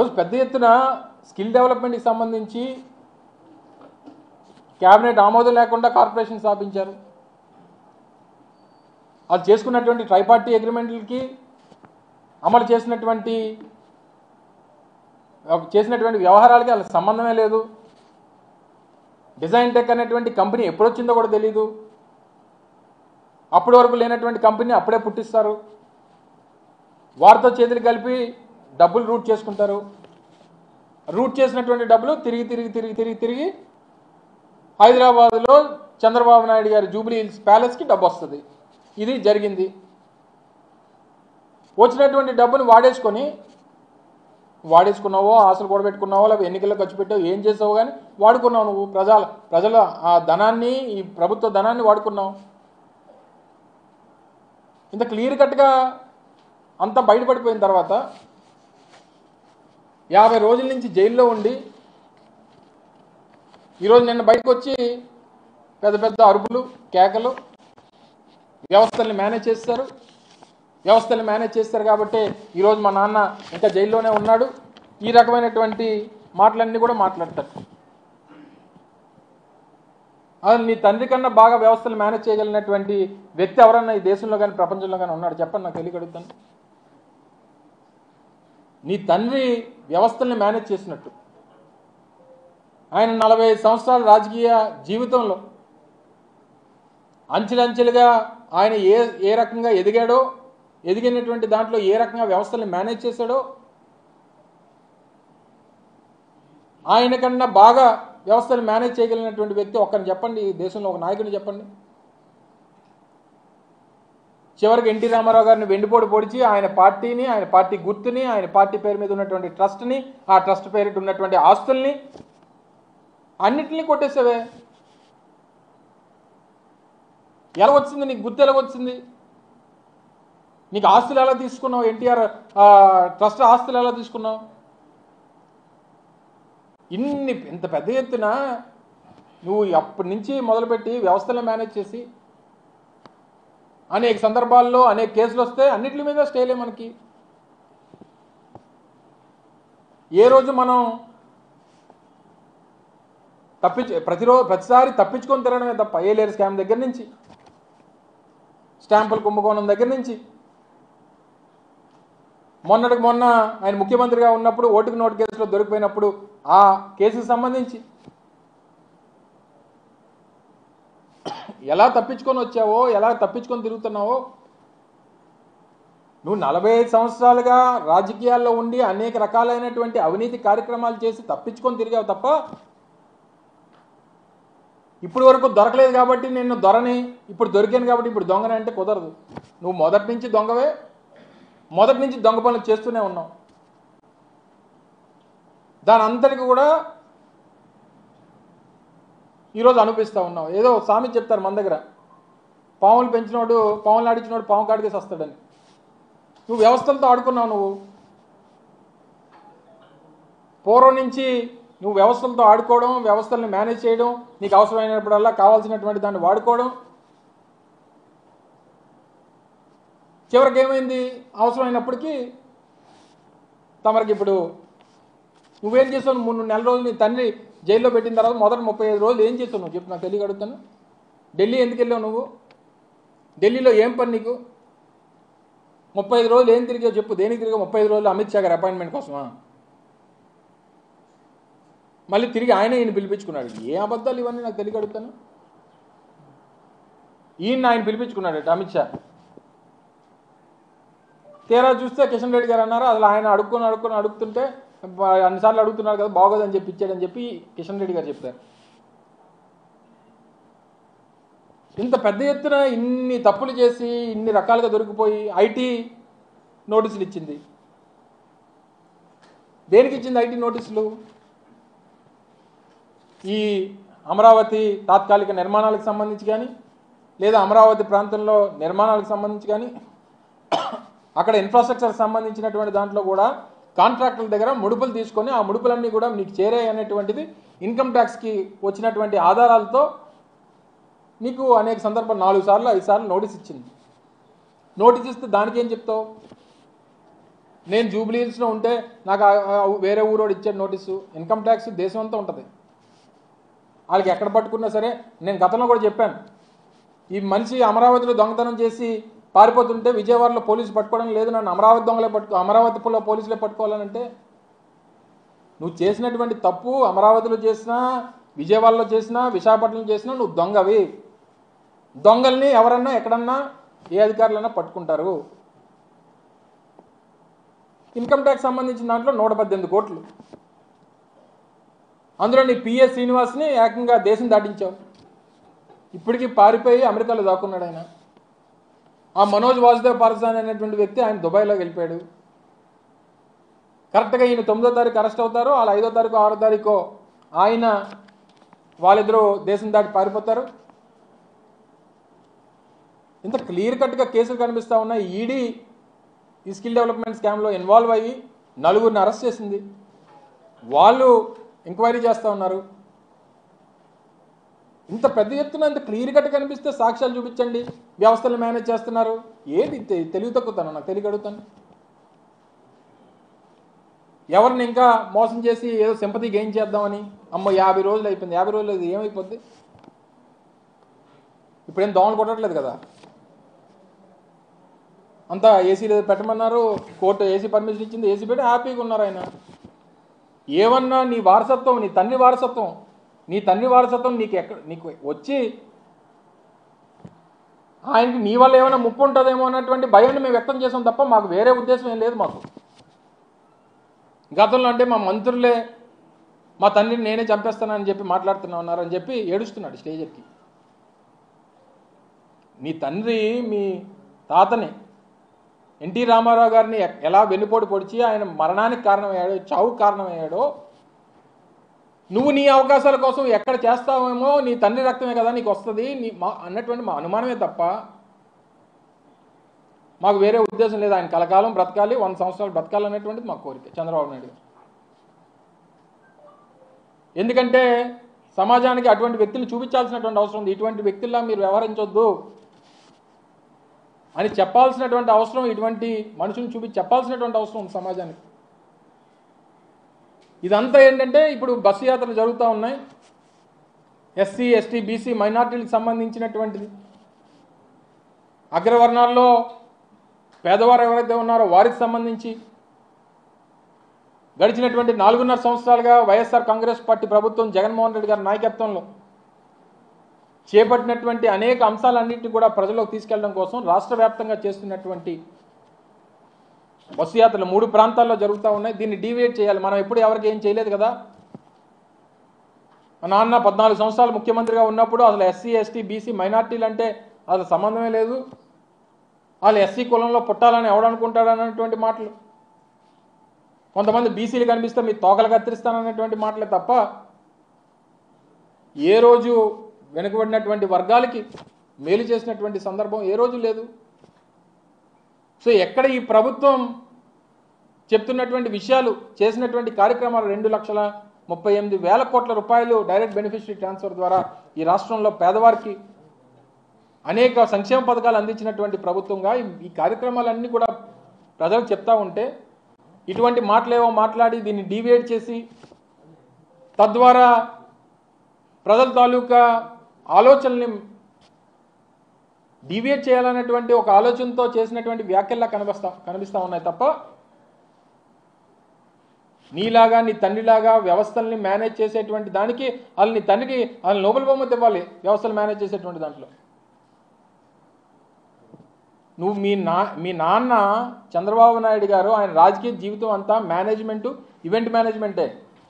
ఈరోజు పెద్ద ఎత్తున స్కిల్ డెవలప్మెంట్కి సంబంధించి క్యాబినెట్ ఆమోదం లేకుండా కార్పొరేషన్ స్థాపించారు వాళ్ళు చేసుకున్నటువంటి ట్రైపార్టీ అగ్రిమెంట్లకి అమలు చేసినటువంటి చేసినటువంటి వ్యవహారాలకి వాళ్ళకి సంబంధమే లేదు డిజైన్ టెక్ అనేటువంటి కంపెనీ ఎప్పుడొచ్చిందో కూడా తెలియదు అప్పటి వరకు లేనటువంటి కంపెనీ అప్పుడే పుట్టిస్తారు వారితో చేతులు కలిపి డబ్బులు రూట్ చేసుకుంటారు రూట్ చేసినటువంటి డబ్బులు తిరిగి తిరిగి తిరిగి తిరిగి తిరిగి హైదరాబాద్లో చంద్రబాబు నాయుడు గారి జూబ్లీ హిల్స్ ప్యాలెస్కి డబ్బు వస్తుంది ఇది జరిగింది వచ్చినటువంటి డబ్బుని వాడేసుకొని వాడేసుకున్నావో ఆశలు కూడబెట్టుకున్నావో లేకపోతే ఎన్నికల్లో ఖర్చు పెట్టావు ఏం చేసావు కానీ వాడుకున్నావు నువ్వు ప్రజల ప్రజల ఆ ధనాన్ని ఈ ప్రభుత్వ ధనాన్ని వాడుకున్నావు ఇంత క్లియర్ కట్గా అంతా బయటపడిపోయిన తర్వాత యాభై రోజుల నుంచి జైల్లో ఉండి ఈరోజు నిన్న బయటకు వచ్చి పెద్ద పెద్ద అరుపులు కేకలు వ్యవస్థల్ని మేనేజ్ చేస్తారు వ్యవస్థల్ని మేనేజ్ చేస్తారు కాబట్టి ఈరోజు మా నాన్న ఇంకా జైల్లోనే ఉన్నాడు ఈ రకమైనటువంటి మాటలన్నీ కూడా మాట్లాడతారు అసలు నీ తండ్రి కన్నా బాగా వ్యవస్థలు మేనేజ్ చేయగలిగినటువంటి వ్యక్తి ఎవరన్నా ఈ దేశంలో కానీ ప్రపంచంలో కానీ ఉన్నాడు చెప్పండి నాకు తెలియగలుగుతాను నీ తండ్రి వ్యవస్థల్ని మేనేజ్ చేసినట్టు ఆయన నలభై ఐదు సంవత్సరాల రాజకీయ జీవితంలో అంచెలంచెలుగా ఆయన ఏ ఏ రకంగా ఎదిగాడో ఎదిగినటువంటి దాంట్లో ఏ రకంగా వ్యవస్థల్ని మేనేజ్ చేశాడో ఆయన కన్నా బాగా వ్యవస్థను మేనేజ్ చేయగలిగినటువంటి వ్యక్తి ఒక్కరిని చెప్పండి ఈ దేశంలో ఒక నాయకుని చెప్పండి చివరికి ఎన్టీ రామారావు గారిని వెండిపోటు పొడిచి ఆయన పార్టీని ఆయన పార్టీ గుర్తుని ఆయన పార్టీ పేరు మీద ఉన్నటువంటి ట్రస్ట్ని ఆ ట్రస్ట్ పేరిట ఉన్నటువంటి ఆస్తుల్ని అన్నిటిని కొట్టేసావే ఎలా వచ్చింది నీకు గుర్తు ఎలా వచ్చింది నీకు ఆస్తులు ఎలా తీసుకున్నావు ఎన్టీఆర్ ట్రస్ట్ ఆస్తులు ఎలా తీసుకున్నావు ఇన్ని ఇంత పెద్ద ఎత్తున నువ్వు అప్పటి నుంచి మొదలుపెట్టి వ్యవస్థలో మేనేజ్ చేసి అనేక సందర్భాల్లో అనేక కేసులు వస్తే అన్నిటి మీద స్టేలే మనకి ఏ రోజు మనం తప్పించు ప్రతిరోజు ప్రతిసారి తప్పించుకొని తిరగడమే తప్ప ఏలేరు స్కామ్ దగ్గర నుంచి స్టాంపుల కుంభకోణం దగ్గర నుంచి మొన్నటికి మొన్న ఆయన ముఖ్యమంత్రిగా ఉన్నప్పుడు ఓటుకు నోటు కేసులో దొరికిపోయినప్పుడు ఆ కేసుకు సంబంధించి ఎలా తప్పించుకొని వచ్చావో ఎలా తప్పించుకొని తిరుగుతున్నావో నువ్వు నలభై ఐదు సంవత్సరాలుగా రాజకీయాల్లో ఉండి అనేక రకాలైనటువంటి అవినీతి కార్యక్రమాలు చేసి తప్పించుకొని తిరిగావు తప్ప ఇప్పుడు వరకు దొరకలేదు కాబట్టి నేను దొరని ఇప్పుడు దొరికాను కాబట్టి ఇప్పుడు దొంగని అంటే కుదరదు నువ్వు మొదటి నుంచి దొంగవే మొదటి నుంచి దొంగ పనులు చేస్తూనే ఉన్నావు దాని అంతటికి కూడా ఈరోజు అనిపిస్తూ ఉన్నావు ఏదో సామి చెప్తారు మన దగ్గర పాములు పెంచినోడు పాములు ఆడించినోడు పాము కాడికేసి వస్తాడని నువ్వు వ్యవస్థలతో ఆడుకున్నావు నువ్వు పూర్వం నుంచి నువ్వు వ్యవస్థలతో ఆడుకోవడం వ్యవస్థల్ని మేనేజ్ చేయడం నీకు అవసరమైనప్పుడల్లా కావాల్సినటువంటి దాన్ని వాడుకోవడం చివరికి ఏమైంది అవసరమైనప్పటికీ తమరికి ఇప్పుడు నువ్వేం చేసావు మూడు నెల రోజులు నీ తండ్రి జైల్లో పెట్టిన తర్వాత మొదటి ముప్పై ఐదు రోజులు ఏం చేసావు నువ్వు చెప్పు నాకు తెలియ అడుగుతాను ఢిల్లీ ఎందుకు వెళ్ళావు నువ్వు ఢిల్లీలో ఏం పని నీకు ముప్పై ఐదు రోజులు ఏం తిరిగావు చెప్పు దేనికి తిరిగావు ముప్పై ఐదు రోజులు అమిత్ షా గారి అపాయింట్మెంట్ కోసమా మళ్ళీ తిరిగి ఆయన ఈయన పిలిపించుకున్నాడు ఏ అబద్ధాలు ఇవన్నీ నాకు తెలియ అడుగుతాను ఈయన ఆయన పిలిపించుకున్నాడు అమిత్ షా తీరా చూస్తే కిషన్ రెడ్డి గారు అన్నారు అసలు ఆయన అడుక్కొని అడుక్కొని అడుగుతుంటే బా- అన్నిసార్లు అడుగుతున్నారు కదా బాగోదని చెప్పి ఇచ్చాడని చెప్పి కిషన్ రెడ్డి గారు చెప్పారు ఇంత పెద్ద ఎత్తున ఇన్ని తప్పులు చేసి ఇన్ని రకాలుగా దొరికిపోయి ఐటీ నోటీసులు ఇచ్చింది దేనికి ఇచ్చింది ఐటీ నోటీసులు ఈ అమరావతి తాత్కాలిక నిర్మాణాలకు సంబంధించి కానీ లేదా అమరావతి ప్రాంతంలో నిర్మాణాలకు సంబంధించి కానీ అక్కడ ఇన్ఫ్రాస్ట్రక్చర్ సంబంధించినటువంటి దాంట్లో కూడా కాంట్రాక్టుల దగ్గర ముడుపులు తీసుకొని ఆ ముడుపులన్నీ కూడా మీకు చేరాయి అనేటువంటిది ఇన్కమ్ ట్యాక్స్కి వచ్చినటువంటి ఆధారాలతో నీకు అనేక సందర్భాలు నాలుగు సార్లు ఐదు సార్లు నోటీస్ ఇచ్చింది నోటీస్ ఇస్తే దానికి ఏం చెప్తావు నేను జూబ్లీ హిల్స్లో ఉంటే నాకు ఆ- ఆ వేరే ఊరోడు ఇచ్చాడు నోటీసు ఇన్కమ్ ట్యాక్స్ దేశం అంతా ఉంటుంది వాళ్ళకి ఎక్కడ పట్టుకున్నా సరే నేను గతంలో కూడా చెప్పాను ఈ మనిషి అమరావతిలో దొంగతనం చేసి పారిపోతుంటే విజయవాడలో పోలీసు పట్టుకోవడం లేదు నన్ను అమరావతి దొంగలే పట్టుకో అమరావతిలో పోలీసులే పట్టుకోవాలనంటే నువ్వు చేసినటువంటి తప్పు అమరావతిలో చేసినా విజయవాడలో చేసినా విశాఖపట్నంలో చేసినా నువ్వు దొంగవి దొంగల్ని ఎవరన్నా ఎక్కడన్నా ఏ అధికారులన్నా పట్టుకుంటారు ఇన్కమ్ ట్యాక్స్ సంబంధించిన దాంట్లో నూట పద్దెనిమిది కోట్లు అందులో నీ పిఎస్ శ్రీనివాస్ని ఏకంగా దేశం దాటించావు ఇప్పటికీ పారిపోయి అమెరికాలో దాక్కున్నాడు ఆయన ఆ మనోజ్ వాసుదేవ్ పారసాని అనేటువంటి వ్యక్తి ఆయన దుబాయ్లో వెళ్ళిపోయాడు కరెక్ట్గా ఈయన తొమ్మిదో తారీఖు అరెస్ట్ అవుతారు వాళ్ళ ఐదో తారీఖు ఆరో తారీఖు ఆయన వాళ్ళిద్దరూ దేశం దాటి పారిపోతారు ఇంత క్లియర్ కట్గా కేసులు కనిపిస్తూ ఉన్నాయి ఈడీ ఈ స్కిల్ డెవలప్మెంట్ స్కామ్లో ఇన్వాల్వ్ అయ్యి నలుగురిని అరెస్ట్ చేసింది వాళ్ళు ఎంక్వైరీ చేస్తూ ఉన్నారు ఇంత పెద్ద ఎత్తున ఇంత క్లియర్ కట్ కనిపిస్తే సాక్ష్యాలు చూపించండి వ్యవస్థలు మేనేజ్ చేస్తున్నారు ఏంటి తె- తెలివి తక్కుతాను నాకు తెలియ అడుగుతాను ఎవరిని ఇంకా మోసం చేసి ఏదో సింపతి గెయిన్ చేద్దామని అమ్మ యాభై రోజులు అయిపోయింది యాభై రోజులు ఇది ఏమైపోద్ది ఇప్పుడేం దోమలు కొట్టట్లేదు కదా అంతా ఏసీ లేదు పెట్టమన్నారు కోర్టు ఏసీ పర్మిషన్ ఇచ్చింది ఏసీ పెట్టి హ్యాపీగా ఉన్నారు ఆయన ఏమన్నా నీ వారసత్వం నీ తండ్రి వారసత్వం నీ తండ్రి వారసత్వం నీకు ఎక్కడ నీకు వచ్చి ఆయనకి నీ వల్ల ఏమైనా ముప్పు ఉంటుందేమో అన్నటువంటి భయాన్ని మేము వ్యక్తం చేసాం తప్ప మాకు వేరే ఉద్దేశం ఏం లేదు మాకు గతంలో అంటే మా మంత్రులే మా తండ్రిని నేనే చంపేస్తానని చెప్పి మాట్లాడుతున్నా ఉన్నారు అని చెప్పి ఏడుస్తున్నాడు స్టేజ్ ఎక్కి మీ తండ్రి మీ తాతని ఎన్టీ రామారావు గారిని ఎ- ఎలా వెన్నుపోటు పొడిచి ఆయన మరణానికి కారణమయ్యాడో చావుకు కారణమయ్యాడో నువ్వు నీ అవకాశాల కోసం ఎక్కడ చేస్తావేమో నీ తండ్రి రక్తమే కదా నీకు వస్తుంది నీ మా అన్నటువంటి మా అనుమానమే తప్ప మాకు వేరే ఉద్దేశం లేదు ఆయన కలకాలం బ్రతకాలి వంద సంవత్సరాలు బ్రతకాలి అనేటువంటిది మా కోరిక చంద్రబాబు నాయుడు గారు ఎందుకంటే సమాజానికి అటువంటి వ్యక్తులు చూపించాల్సినటువంటి అవసరం ఉంది ఇటువంటి వ్యక్తుల్లా మీరు వ్యవహరించొద్దు అని చెప్పాల్సినటువంటి అవసరం ఇటువంటి మనుషులను చూపించి చెప్పాల్సినటువంటి అవసరం ఉంది సమాజానికి ఇదంతా ఏంటంటే ఇప్పుడు బస్సు యాత్రలు జరుగుతూ ఉన్నాయి ఎస్సీ ఎస్టీ బీసీ మైనార్టీలకు సంబంధించినటువంటిది అగ్రవర్ణాల్లో పేదవారు ఎవరైతే ఉన్నారో వారికి సంబంధించి గడిచినటువంటి నాలుగున్నర సంవత్సరాలుగా వైఎస్ఆర్ కాంగ్రెస్ పార్టీ ప్రభుత్వం జగన్మోహన్ రెడ్డి గారి నాయకత్వంలో చేపట్టినటువంటి అనేక అంశాలన్నింటినీ కూడా ప్రజల్లోకి తీసుకెళ్లడం కోసం రాష్ట్ర వ్యాప్తంగా చేస్తున్నటువంటి బస్సు యాత్రలు మూడు ప్రాంతాల్లో జరుగుతూ ఉన్నాయి దీన్ని డీవియేట్ చేయాలి మనం ఎప్పుడు ఎవరికి ఏం చేయలేదు కదా మా నాన్న పద్నాలుగు సంవత్సరాలు ముఖ్యమంత్రిగా ఉన్నప్పుడు అసలు ఎస్సీ ఎస్టీ బీసీ మైనార్టీలు అంటే అసలు సంబంధమే లేదు వాళ్ళు ఎస్సీ కులంలో పుట్టాలని ఎవడనుకుంటాడు అన్నటువంటి మాటలు కొంతమంది బీసీలు కనిపిస్తే మీ తోకలు కత్తిరిస్తానన్నటువంటి మాటలే తప్ప ఏ రోజు వెనుకబడినటువంటి వర్గాలకి మేలు చేసినటువంటి సందర్భం ఏ రోజు లేదు సో ఎక్కడ ఈ ప్రభుత్వం చెప్తున్నటువంటి విషయాలు చేసినటువంటి కార్యక్రమాలు రెండు లక్షల ముప్పై ఎనిమిది వేల కోట్ల రూపాయలు డైరెక్ట్ బెనిఫిషరీ ట్రాన్స్ఫర్ ద్వారా ఈ రాష్ట్రంలో పేదవారికి అనేక సంక్షేమ పథకాలు అందించినటువంటి ప్రభుత్వంగా ఈ- ఈ కార్యక్రమాలన్నీ కూడా ప్రజలకు చెప్తా ఉంటే ఇటువంటి మాటలేవో మాట్లాడి దీన్ని డీవియేట్ చేసి తద్వారా ప్రజల తాలూకా ఆలోచనల్ని డీవియేట్ చేయాలనేటువంటి ఒక ఆలోచనతో చేసినటువంటి వ్యాఖ్యల్లా కనిపిస్తా కనిపిస్తా ఉన్నాయి తప్ప నీలాగా నీ తండ్రిలాగా వ్యవస్థల్ని మేనేజ్ చేసేటువంటి దానికి వాళ్ళు నీ తండ్రికి వాళ్ళు నోబెల్ బహుమతి ఇవ్వాలి వ్యవస్థలు మేనేజ్ చేసేటువంటి దాంట్లో నువ్వు మీ నా మీ నాన్న చంద్రబాబు నాయుడు గారు ఆయన రాజకీయ జీవితం అంతా మేనేజ్మెంట్ ఈవెంట్ మేనేజ్మెంటే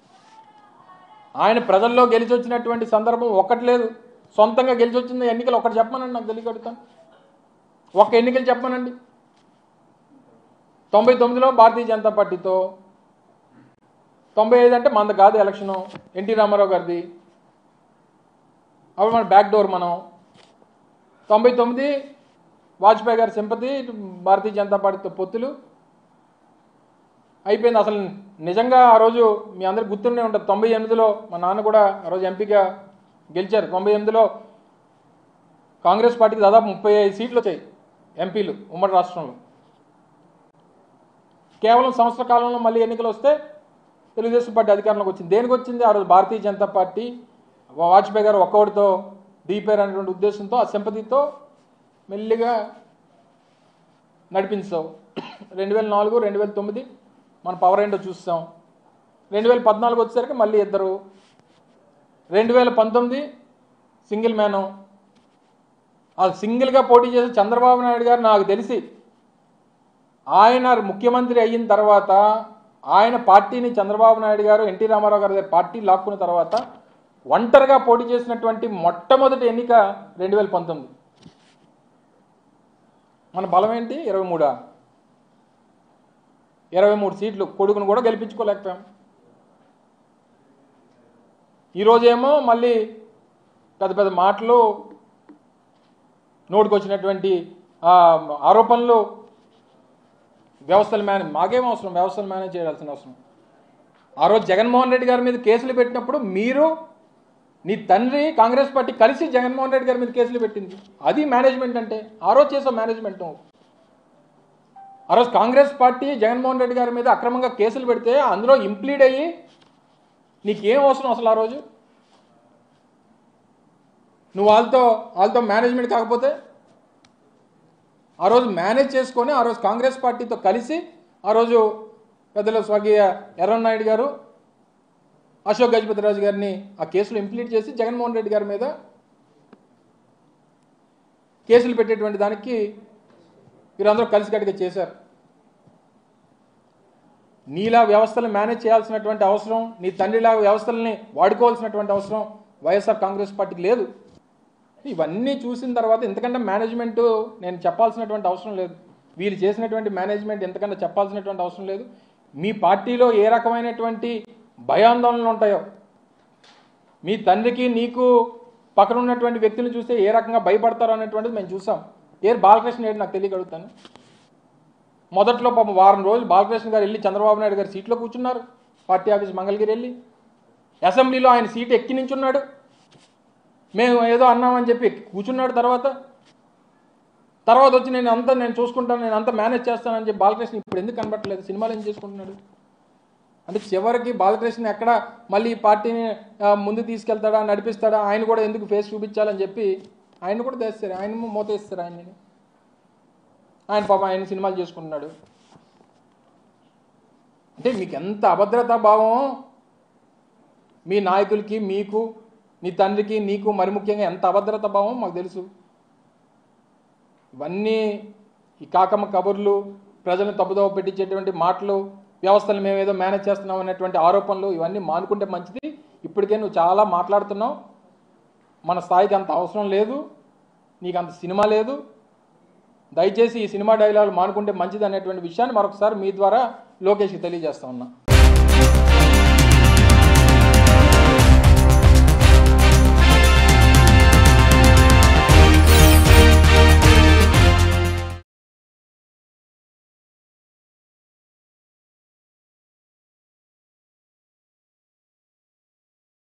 ఆయన ప్రజల్లో గెలిచి వచ్చినటువంటి సందర్భం ఒక్కటి లేదు సొంతంగా గెలిచి వచ్చిన ఎన్నికలు ఒకటి చెప్పమనండి నాకు తెలియగలుగుతాను ఒక్క ఎన్నికలు చెప్పమనండి తొంభై తొమ్మిదిలో భారతీయ జనతా పార్టీతో తొంభై ఐదు అంటే మంద కాదు ఎలక్షను ఎన్టీ రామారావు గారిది అప్పుడు మన బ్యాక్ డోర్ మనం తొంభై తొమ్మిది వాజ్పేయి గారి సింపతి ఇటు భారతీయ జనతా పార్టీతో పొత్తులు అయిపోయింది అసలు నిజంగా ఆ రోజు మీ అందరికి గుర్తుండే ఉంటుంది తొంభై ఎనిమిదిలో మా నాన్న కూడా ఆ రోజు ఎంపీగా గెలిచారు తొంభై ఎనిమిదిలో కాంగ్రెస్ పార్టీకి దాదాపు ముప్పై ఐదు సీట్లు వచ్చాయి ఎంపీలు ఉమ్మడి రాష్ట్రంలో కేవలం సంవత్సర కాలంలో మళ్ళీ ఎన్నికలు వస్తే తెలుగుదేశం పార్టీ అధికారంలోకి వచ్చింది దేనికి వచ్చింది ఆ రోజు భారతీయ జనతా పార్టీ వాజ్పేయి గారు ఒక్కొక్కటితో దిగిపోయారు అనేటువంటి ఉద్దేశంతో ఆ సింపతితో మెల్లిగా నడిపించావు రెండు వేల నాలుగు రెండు వేల తొమ్మిది మన పవర్ ఏంటో చూస్తాం రెండు వేల పద్నాలుగు వచ్చేసరికి మళ్ళీ ఇద్దరు రెండు వేల పంతొమ్మిది సింగిల్ మ్యాను ఆ సింగిల్గా పోటీ చేసే చంద్రబాబు నాయుడు గారు నాకు తెలిసి ఆయన ముఖ్యమంత్రి అయిన తర్వాత ఆయన పార్టీని చంద్రబాబు నాయుడు గారు ఎన్టీ రామారావు గారి దగ్గర పార్టీ లాక్కున్న తర్వాత ఒంటరిగా పోటీ చేసినటువంటి మొట్టమొదటి ఎన్నిక రెండు వేల పంతొమ్మిది మన బలం ఏంటి ఇరవై మూడా ఇరవై మూడు సీట్లు కొడుకును కూడా గెలిపించుకోలేకపోయాం ఈరోజేమో మళ్ళీ పెద్ద పెద్ద మాటలు నోటికి వచ్చినటువంటి ఆ, ఆరోపణలు వ్యవస్థలు మేనేజ్ మాకేం అవసరం వ్యవస్థలు మేనేజ్ చేయాల్సిన అవసరం ఆ రోజు జగన్మోహన్ రెడ్డి గారి మీద కేసులు పెట్టినప్పుడు మీరు నీ తండ్రి కాంగ్రెస్ పార్టీ కలిసి జగన్మోహన్ రెడ్డి గారి మీద కేసులు పెట్టింది అది మేనేజ్మెంట్ అంటే ఆ రోజు చేసావు మేనేజ్మెంట్ నువ్వు. ఆ రోజు కాంగ్రెస్ పార్టీ జగన్మోహన్ రెడ్డి గారి మీద అక్రమంగా కేసులు పెడితే అందులో ఇంప్లీడ్ అయ్యి నీకేం అవసరం అసలు ఆ రోజు నువ్వు వాళ్ళతో వాళ్ళతో మేనేజ్మెంట్ కాకపోతే ఆ రోజు మేనేజ్ చేసుకొని ఆ రోజు కాంగ్రెస్ పార్టీతో కలిసి ఆ రోజు పెద్దల స్వర్గీయ ఎర్రన్నాయుడు గారు అశోక్ గజపతిరాజు గారిని ఆ కేసులు ఇంప్లీట్ చేసి జగన్మోహన్ రెడ్డి గారి మీద కేసులు పెట్టేటువంటి దానికి వీరందరూ కలిసికట్టుగా చేశారు నీలా వ్యవస్థలు మేనేజ్ చేయాల్సినటువంటి అవసరం నీ తండ్రిలా వ్యవస్థల్ని వాడుకోవాల్సినటువంటి అవసరం వైఎస్ఆర్ కాంగ్రెస్ పార్టీకి లేదు ఇవన్నీ చూసిన తర్వాత ఇంతకంటే మేనేజ్మెంట్ నేను చెప్పాల్సినటువంటి అవసరం లేదు వీళ్ళు చేసినటువంటి మేనేజ్మెంట్ ఎంతకంటే చెప్పాల్సినటువంటి అవసరం లేదు మీ పార్టీలో ఏ రకమైనటువంటి భయాందోళనలు ఉంటాయో మీ తండ్రికి నీకు పక్కన ఉన్నటువంటి వ్యక్తులను చూస్తే ఏ రకంగా భయపడతారో అనేటువంటిది మేము చూసాం ఏ బాలకృష్ణ ఏడు నాకు తెలియగలుగుతాను మొదట్లో పాపం వారం రోజులు బాలకృష్ణ గారు వెళ్ళి చంద్రబాబు నాయుడు గారి సీట్లో కూర్చున్నారు పార్టీ ఆఫీస్ మంగళగిరి వెళ్ళి అసెంబ్లీలో ఆయన సీట్ ఎక్కి నించున్నాడు మేము ఏదో అన్నామని చెప్పి కూర్చున్నాడు తర్వాత తర్వాత వచ్చి నేను అంతా నేను చూసుకుంటాను నేను అంతా మేనేజ్ చేస్తానని చెప్పి బాలకృష్ణ ఇప్పుడు ఎందుకు కనబట్టలేదు సినిమాలు ఏం చేసుకుంటున్నాడు అంటే చివరికి బాలకృష్ణ ఎక్కడ మళ్ళీ ఈ పార్టీని ఆ, ముందు తీసుకెళ్తాడా నడిపిస్తాడా ఆయన కూడా ఎందుకు ఫేస్ చూపించాలని చెప్పి ఆయన కూడా తెస్తారు ఆయన మోతేస్తారు ఆయన్ని ఆయన పాపం ఆయన సినిమాలు చేసుకుంటున్నాడు అంటే మీకు ఎంత అభద్రతా భావం మీ నాయకులకి మీకు నీ తండ్రికి నీకు మరి ముఖ్యంగా ఎంత అభద్రత భావం మాకు తెలుసు ఇవన్నీ ఈ కాకమ్మ కబుర్లు ప్రజలను తప్పుదోవ పెట్టించేటువంటి మాటలు వ్యవస్థలు మేము ఏదో మేనేజ్ చేస్తున్నాం అనేటువంటి ఆరోపణలు ఇవన్నీ మానుకుంటే మంచిది ఇప్పటికే నువ్వు చాలా మాట్లాడుతున్నావు మన స్థాయికి అంత అవసరం లేదు నీకు అంత సినిమా లేదు దయచేసి ఈ సినిమా డైలాగులు మానుకుంటే మంచిది అనేటువంటి విషయాన్ని మరొకసారి మీ ద్వారా లోకేష్కి తెలియజేస్తా ఉన్నా